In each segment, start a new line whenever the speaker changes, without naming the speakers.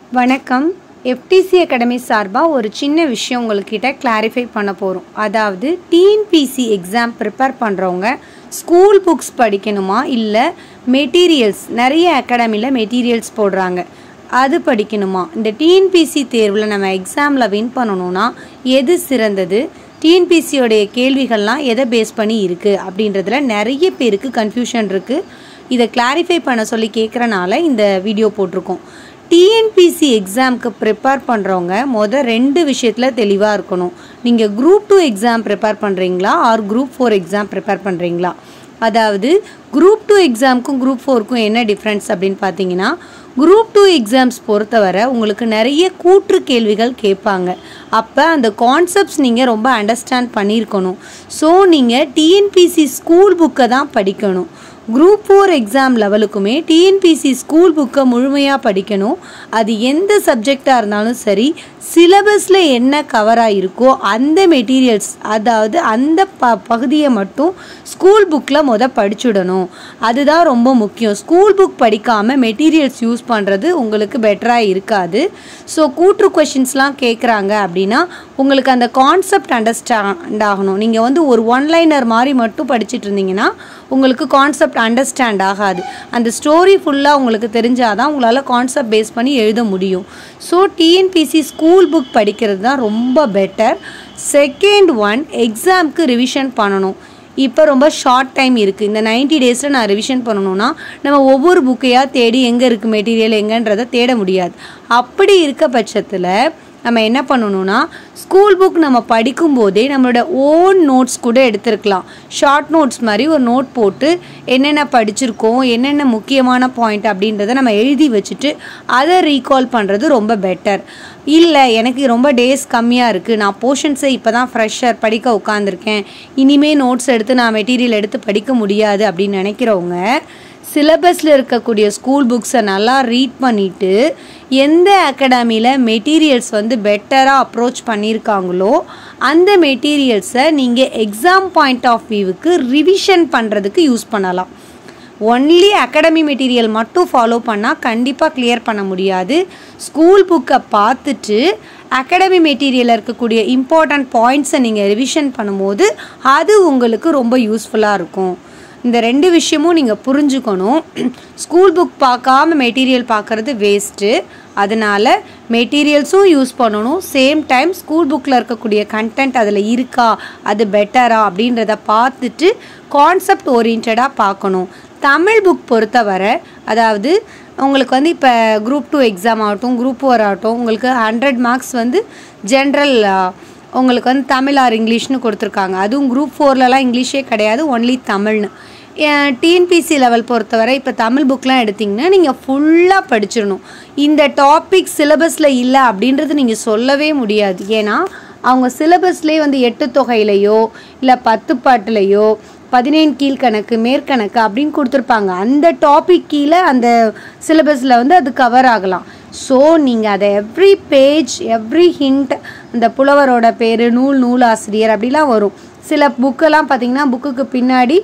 வணக்கம் FDC academy சார்பாக ஒரு சின்ன விஷயம் உங்கள்கிட்ட கிளாரிஃபை பண்ண போகிறோம் அதாவது டிஎன்பிசி எக்ஸாம் ப்ரிப்பேர் பண்ணுறவங்க ஸ்கூல் புக்ஸ் படிக்கணுமா இல்லை மெட்டீரியல்ஸ் நிறைய அகாடமியில் மெட்டீரியல்ஸ் போடுறாங்க அது படிக்கணுமா இந்த டிஎன்பிசி தேர்வில் நம்ம எக்ஸாமில் வின் பண்ணணும்னா எது சிறந்தது டிஎன்பிசியோடைய கேள்விகள்லாம் எதை பேஸ் பண்ணி இருக்குது அப்படின்றதுல நிறைய பேருக்கு கன்ஃபியூஷன் இருக்குது இதை கிளாரிஃபை பண்ண சொல்லி கேட்குறனால இந்த வீடியோ போட்டிருக்கோம் டிஎன்பிசி எக்ஸாம்க்கு ப்ரிப்பேர் பண்ணுறவங்க மொதல் ரெண்டு விஷயத்தில் தெளிவாக இருக்கணும் நீங்கள் குரூப் டூ எக்ஸாம் ப்ரிப்பேர் பண்ணுறீங்களா or group four exam prepare பண்ணுறீங்களா அதாவது குரூப் டூ எக்ஸாமுக்கும் குரூப் ஃபோருக்கும் என்ன டிஃப்ரென்ஸ் அப்படின்னு பார்த்தீங்கன்னா குரூப் டூ எக்ஸாம்ஸ் பொறுத்தவரை உங்களுக்கு நிறைய கூற்று கேள்விகள் கேட்பாங்க அப்போ அந்த கான்செப்ட்ஸ் நீங்கள் ரொம்ப அண்டர்ஸ்டாண்ட் பண்ணியிருக்கணும் ஸோ நீங்கள் டிஎன்பிசி ஸ்கூல் புக்கை தான் படிக்கணும் குரூப் ஃபோர் எக்ஸாம் லெவலுக்குமே டிஎன்பிசி ஸ்கூல் புக்கை முழுமையாக படிக்கணும் அது எந்த சப்ஜெக்டாக இருந்தாலும் சரி சிலபஸில் என்ன கவராக இருக்கோ அந்த மெட்டீரியல்ஸ் அதாவது அந்த ப பகுதியை மட்டும் ஸ்கூல் புக்கில் முத படிச்சுடணும் அதுதான் ரொம்ப முக்கியம் ஸ்கூல் புக் படிக்காமல் மெட்டீரியல்ஸ் யூஸ் பண்ணுறது உங்களுக்கு பெட்டராக இருக்காது ஸோ கூற்று கொஷின்ஸ்லாம் கேட்குறாங்க அப்படின்னா உங்களுக்கு அந்த கான்செப்ட் அண்டர்ஸ்டாண்ட் ஆகணும் நீங்கள் வந்து ஒரு ஒன்லைனர் மாதிரி மட்டும் படிச்சுட்டு இருந்தீங்கன்னா உங்களுக்கு கான்செப்ட் அண்டர்ஸ்டாண்ட் ஆகாது அந்த ஸ்டோரி ஃபுல்லாக உங்களுக்கு தெரிஞ்சாதான் உங்களால் கான்செப்ட் பேஸ் பண்ணி எழுத முடியும் ஸோ டிஎன்பிசி ஸ்கூல் புக் படிக்கிறது தான் ரொம்ப பெட்டர் செகண்ட் ஒன் எக்ஸாம்க்கு ரிவிஷன் பண்ணணும் இப்போ ரொம்ப ஷார்ட் டைம் இருக்குது இந்த நைன்ட்டி டேஸில் நான் ரிவிஷன் பண்ணணும்னா நம்ம ஒவ்வொரு புக்கையாக தேடி எங்கே இருக்குது மெட்டீரியல் எங்கன்றதை தேட முடியாது அப்படி இருக்க பட்சத்தில் நம்ம என்ன பண்ணணும்னா ஸ்கூல் புக் நம்ம படிக்கும்போதே நம்மளோட ஓன் நோட்ஸ் கூட எடுத்துருக்கலாம் ஷார்ட் நோட்ஸ் மாதிரி ஒரு நோட் போட்டு என்னென்ன படிச்சிருக்கோம் என்னென்ன முக்கியமான பாயிண்ட் அப்படின்றத நம்ம எழுதி வச்சுட்டு அதை ரீகால் பண்ணுறது ரொம்ப பெட்டர் இல்லை எனக்கு ரொம்ப டேஸ் கம்மியாக இருக்குது நான் போர்ஷன்ஸை இப்போ தான் ஃப்ரெஷர் படிக்க உட்காந்துருக்கேன் இனிமே நோட்ஸ் எடுத்து நான் மெட்டீரியல் எடுத்து படிக்க முடியாது அப்படின்னு நினைக்கிறவங்க சிலபஸில் இருக்கக்கூடிய ஸ்கூல் புக்ஸை நல்லா ரீட் பண்ணிவிட்டு எந்த அகாடமியில் மெட்டீரியல்ஸ் வந்து பெட்டராக அப்ரோச் பண்ணியிருக்காங்களோ அந்த மெட்டீரியல்ஸை நீங்கள் எக்ஸாம் பாயிண்ட் ஆஃப் வியூவுக்கு ரிவிஷன் பண்ணுறதுக்கு யூஸ் பண்ணலாம் ஒன்லி அகாடமி மெட்டீரியல் மட்டும் ஃபாலோ பண்ணால் கண்டிப்பாக கிளியர் பண்ண முடியாது ஸ்கூல் புக்கை பார்த்துட்டு அகாடமி மெட்டீரியலில் இருக்கக்கூடிய இம்பார்ட்டண்ட் பாயிண்ட்ஸை நீங்கள் ரிவிஷன் பண்ணும்போது அது உங்களுக்கு ரொம்ப யூஸ்ஃபுல்லாக இருக்கும் இந்த ரெண்டு விஷயமும் நீங்கள் புரிஞ்சுக்கணும் ஸ்கூல் புக் பார்க்காம மெட்டீரியல் பார்க்குறது வேஸ்ட்டு அதனால் மெட்டீரியல்ஸும் யூஸ் பண்ணணும் சேம் டைம் ஸ்கூல் புக்கில் இருக்கக்கூடிய கண்டென்ட் அதில் இருக்கா அது பெட்டரா அப்படின்றத பார்த்துட்டு கான்செப்ட் ஓரியன்டாக பார்க்கணும் தமிழ் புக் பொறுத்தவரை அதாவது உங்களுக்கு வந்து இப்போ குரூப் டூ எக்ஸாம் ஆகட்டும் குரூப் ஃபோர் ஆகட்டும் உங்களுக்கு ஹண்ட்ரட் மார்க்ஸ் வந்து ஜென்ரல் உங்களுக்கு வந்து தமிழ் ஆர் இங்கிலீஷ்னு கொடுத்துருக்காங்க அதுவும் குரூப் ஃபோர்லலாம் இங்கிலீஷே கிடையாது ஒன்லி தமிழ்னு டிஎன்பிசி லெவல் பொறுத்தவரை இப்போ தமிழ் புக்லாம் எடுத்திங்கன்னா நீங்கள் ஃபுல்லாக படிச்சிடணும் இந்த டாபிக் சிலபஸில் இல்லை அப்படின்றது நீங்கள் சொல்லவே முடியாது ஏன்னா அவங்க சிலபஸ்லேயே வந்து எட்டு தொகையிலையோ இல்லை பத்து பாட்டுலையோ பதினேழு கீழ்கணக்கு மேற்கணக்கு அப்படின்னு கொடுத்துருப்பாங்க அந்த டாபிக் கீழே அந்த சிலபஸில் வந்து அது கவர் ஆகலாம் ஸோ நீங்கள் அதை எவ்ரி பேஜ் எவ்ரி ஹிண்ட் அந்த புலவரோட பேர் நூல் நூல் ஆசிரியர் அப்படிலாம் வரும் சில புக்கெல்லாம் பார்த்தீங்கன்னா புக்குக்கு பின்னாடி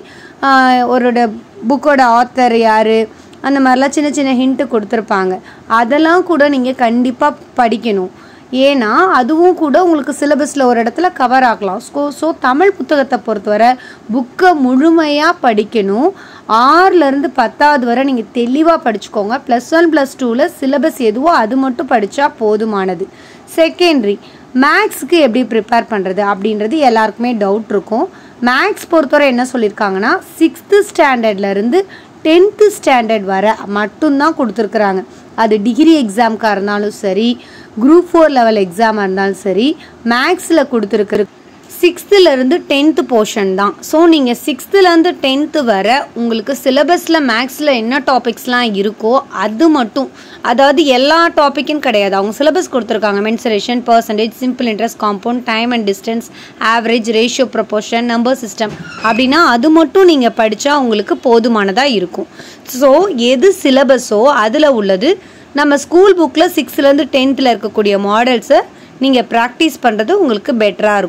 ஒரு புக்கோட ஆத்தர் யார் அந்த மாதிரிலாம் சின்ன சின்ன ஹிண்ட்டு கொடுத்துருப்பாங்க அதெல்லாம் கூட நீங்கள் கண்டிப்பாக படிக்கணும் ஏன்னா அதுவும் கூட உங்களுக்கு சிலபஸில் ஒரு இடத்துல கவர் ஆகலாம் ஸோ ஸோ தமிழ் புத்தகத்தை பொறுத்தவரை புக்கை முழுமையாக படிக்கணும் ஆறுலேருந்து பத்தாவது வரை நீங்கள் தெளிவாக படிச்சுக்கோங்க ப்ளஸ் ஒன் ப்ளஸ் டூவில் சிலபஸ் எதுவோ அது மட்டும் படித்தா போதுமானது செகண்ட்ரி மேக்ஸுக்கு எப்படி ப்ரிப்பேர் பண்ணுறது அப்படின்றது எல்லாருக்குமே டவுட் இருக்கும் மேக்ஸ் பொறுத்தவரை என்ன சொல்லியிருக்காங்கன்னா சிக்ஸ்த்து ஸ்டாண்டர்ட்லேருந்து டென்த்து ஸ்டாண்டர்ட் வர மட்டும்தான் கொடுத்துருக்குறாங்க அது டிகிரி எக்ஸாம்க்காக இருந்தாலும் சரி குரூப் ஃபோர் லெவல் எக்ஸாமாக இருந்தாலும் சரி மேக்ஸில் கொடுத்துருக்குற சிக்ஸ்த்துலேருந்து டென்த்து போர்ஷன் தான் ஸோ நீங்கள் சிக்ஸ்த்துலேருந்து டென்த்து வர உங்களுக்கு சிலபஸில் மேக்ஸில் என்ன டாபிக்ஸ்லாம் இருக்கோ அது மட்டும் அதாவது எல்லா டாப்பிக்கும் கிடையாது அவங்க சிலபஸ் கொடுத்துருக்காங்க mensuration percentage simple interest compound time and distance average ratio proportion number system அப்படின்னா அது மட்டும் நீங்கள் படித்தா உங்களுக்கு போதுமானதாக இருக்கும் ஸோ எது சிலபஸோ அதில் உள்ளது நம்ம ஸ்கூல் புக்கில் சிக்ஸ்த்துலேருந்து டென்த்தில் இருக்கக்கூடிய மாடல்ஸை நீங்கள் ப்ராக்டிஸ் பண்ணுறது உங்களுக்கு பெட்டராக இருக்கும்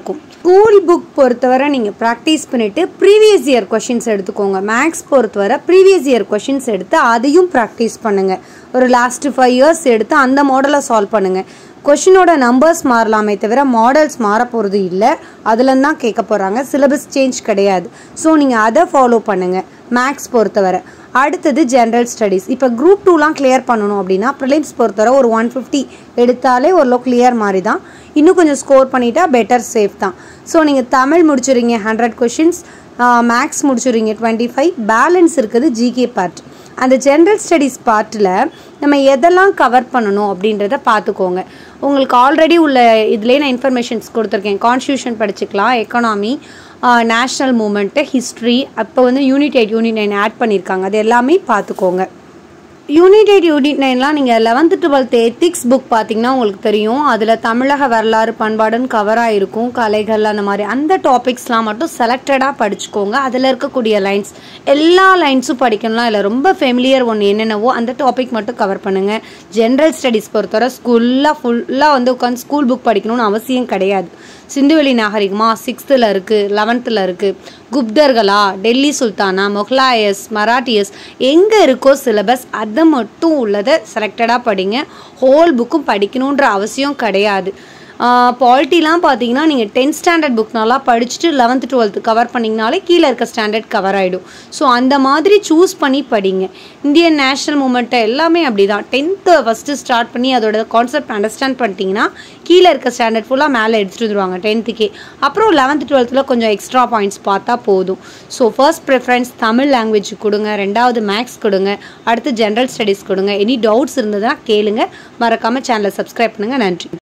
ஸ்கூல் புக் பொறுத்தவரை நீங்கள் ப்ராக்டிஸ் பண்ணிவிட்டு ப்ரீவியஸ் இயர் கொஷின்ஸ் எடுத்துக்கோங்க மேக்ஸ் பொறுத்தவரை ப்ரீவியஸ் இயர் கொஷின்ஸ் எடுத்து அதையும் ப்ராக்டிஸ் பண்ணுங்கள் ஒரு லாஸ்ட்டு ஃபைவ் இயர்ஸ் எடுத்து அந்த மாடலை சால்வ் பண்ணுங்கள் கொஷினோட நம்பர்ஸ் மாறலாமே தவிர மாடல்ஸ் மாற போகிறது இல்லை அதுலேருந்து தான் கேட்க போகிறாங்க சிலபஸ் சேஞ்ச் கிடையாது ஸோ நீங்கள் அதை ஃபாலோ பண்ணுங்கள் மேக்ஸ் பொறுத்தவரை அடுத்தது ஜென்ரல் ஸ்டடீஸ் இப்போ குரூப் டூலாம் கிளியர் பண்ணணும் அப்படின்னா ப்ரிலிம்ஸ் பொறுத்தவரை ஒரு ஒன் ஃபிஃப்டி எடுத்தாலே ஓரளவு கிளியர் மாதிரி தான் இன்னும் கொஞ்சம் ஸ்கோர் பண்ணிட்டா பெட்டர் சேஃப் தான் ஸோ நீங்கள் தமிழ் முடிச்சுறீங்க ஹண்ட்ரட் கொஷின்ஸ் மேக்ஸ் முடிச்சுறீங்க டுவெண்ட்டி ஃபைவ் பேலன்ஸ் இருக்குது ஜிகே பார்ட் அந்த ஜென்ரல் ஸ்டடீஸ் பார்ட்டில் நம்ம எதெல்லாம் கவர் பண்ணணும் அப்படின்றத பார்த்துக்கோங்க உங்களுக்கு ஆல்ரெடி உள்ள இதுலேயே நான் இன்ஃபர்மேஷன்ஸ் கொடுத்துருக்கேன் கான்ஸ்டியூஷன் படிச்சுக்கலாம் எக்கனாமி நேஷ்னல் மூமெண்ட்டு ஹிஸ்ட்ரி அப்போ வந்து unit eight unit nine add பண்ணியிருக்காங்க அது எல்லாமே பார்த்துக்கோங்க யூனிட் எயிட் யூனிட் நைன்லாம் நீங்கள் லெவன்த்து டுவெல்த் எத்திக்ஸ் புக் பார்த்தீங்கன்னா உங்களுக்கு தெரியும் அதில் தமிழக வரலாறு பண்பாடுன்னு கவராக இருக்கும் கலைகள் அந்த மாதிரி அந்த டாபிக்ஸ்லாம் மட்டும் செலக்டடாக படிச்சுக்கோங்க அதில் இருக்கக்கூடிய லைன்ஸ் எல்லா லைன்ஸும் படிக்கணும்லாம் இல்லை ரொம்ப ஃபெமிலியர் ஒன்று என்னென்னவோ அந்த டாபிக் மட்டும் கவர் பண்ணுங்கள் ஜென்ரல் ஸ்டடீஸ் பொறுத்தவரை ஸ்கூல்லாக ஃபுல்லாக வந்து உட்காந்து ஸ்கூல் புக் படிக்கணும்னு அவசியம் கிடையாது சிந்துவெளி நாகரிகமா சிக்ஸ்த்தில் இருக்குது லெவன்த்தில் இருக்குது குப்தர்களா டெல்லி சுல்தானா முகலாயஸ் மராட்டியஸ் எங்கே இருக்கோ சிலபஸ் அதை மட்டும் உள்ளதை செலக்டடாக படிங்க ஹோல் புக்கும் படிக்கணுன்ற அவசியம் கிடையாது பாலிட்டிலாம் பார்த்தீங்கன்னா நீங்கள் டென்த் ஸ்டாண்டர்ட் புக் நல்லா படிச்சுட்டு லெவன்த்து டுவெல்த்து கவர் பண்ணிங்கனாலே கீழே இருக்க ஸ்டாண்டர்ட் கவர் ஆகிடும் ஸோ அந்த மாதிரி சூஸ் பண்ணி படிங்க இந்தியன் நேஷ்னல் மூமெண்ட்டை எல்லாமே அப்படி தான் டென்த்து ஃபஸ்ட்டு ஸ்டார்ட் பண்ணி அதோட கான்செப்ட் அண்டர்ஸ்டாண்ட் பண்ணிட்டீங்கன்னா கீழே இருக்க ஸ்டாண்டர்ட் ஃபுல்லாக மேலே எடுத்துகிட்டு வந்துருவாங்க டென்த்துக்கே அப்புறம் லெவன்த்து டுவெல்த்தில் கொஞ்சம் எக்ஸ்ட்ரா பாயிண்ட்ஸ் பார்த்தா போதும் so first preference Tamil language கொடுங்க ரெண்டாவது மேக்ஸ் கொடுங்க அடுத்து ஜென்ரல் ஸ்டடீஸ் கொடுங்க எனி டவுட்ஸ் இருந்ததுன்னா கேளுங்க மறக்காமல் சேனலை சப்ஸ்கிரைப் பண்ணுங்கள் நன்றி